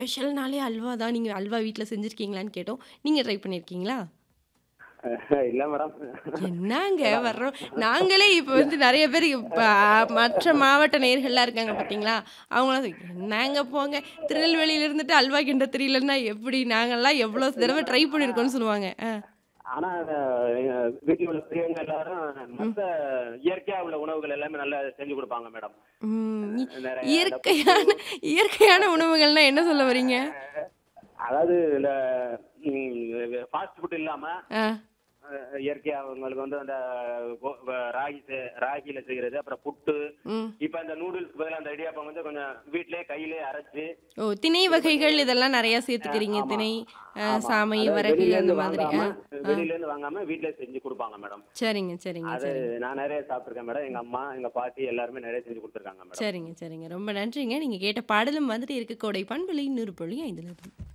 ஸ்பெஷல்னாலே அல்வா தான். நீங்க அல்வா வீட்ல செஞ்சிருக்கீங்களான்னு கேட்டோம். நீங்க ட்ரை பண்ணியிருக்கீங்களா? இல்ல மேடம். என்னங்க மேடம். வர்றோம் நாங்களே இப்ப வந்து நெறைய பேர் இப்ப மற்ற மாவட்ட நேயர்கள்லாம் இருக்காங்க பார்த்தீங்களா? அவங்கலாம் என்னங்க போங்க திருநெல்வேலியில இருந்துட்டு அல்வா கிண்ட தெரியலன்னா எப்படி? நாங்கலாம் எவ்வளோ தடவ ட்ரை பண்ணியிருக்கோம்னு சொல்லுவாங்க. அ. ஆனா எங்க வீட்ல உள்ள பெரியவங்க எல்லாரும் மத்த இயற்கையா உள்ள உணவுகள் எல்லாமே நல்லா செஞ்சு குடுப்பாங்க மேடம். ம். இ நிறைய இந்த இயற்கையான புட்டு இயற்கையான உணவுகள்னா என்ன சொல்ல வரீங்க? அதாவது இந்த ம் ஃபாஸ்ட் ஃபுட் இல்லாம ஆ. அ இயற்கையா உங்களுக்கு வந்து அந்த கோ வ ராகி செ ராகில செய்றது, அப்புறம் புட்டு, ம். இப்ப அந்த நூடுல்ஸ் பதிலா அந்த இடியாப்பம் வந்து கொஞ்சம் வீட்லயே கையிலேயே அரைச்சு ஓ! திணை குடுத்து வகைகள் இதெல்லாம் நெறையா அ சேர்த்துக்கிறீங்க. ஆமா. திணை, அ ஆமா. சாமை, அதாவது வரகு வெளியில அந்த இருந்து மாதிரி. வாங்காம ஆ. ஆ. வெளியில இருந்து வாங்காம வீட்லயே செஞ்சு குடுப்பாங்க மேடம். சரிங்க, சரிங்க, அது சரிங்க. நான் நெறைய சாப்பிட்டுருக்கேன் மேடம். எங்க அம்மா, எங்க பாட்டி எல்லாருமே நெறைய செஞ்சு குடுத்துருக்காங்க மேடம். சரிங்க, சரிங்க. ரொம்ப நன்றிங்க. நீங்க கேட்ட பாடலும் வந்துட்டு இருக்கு கோடை பண்பலை 100.5 இருந்து.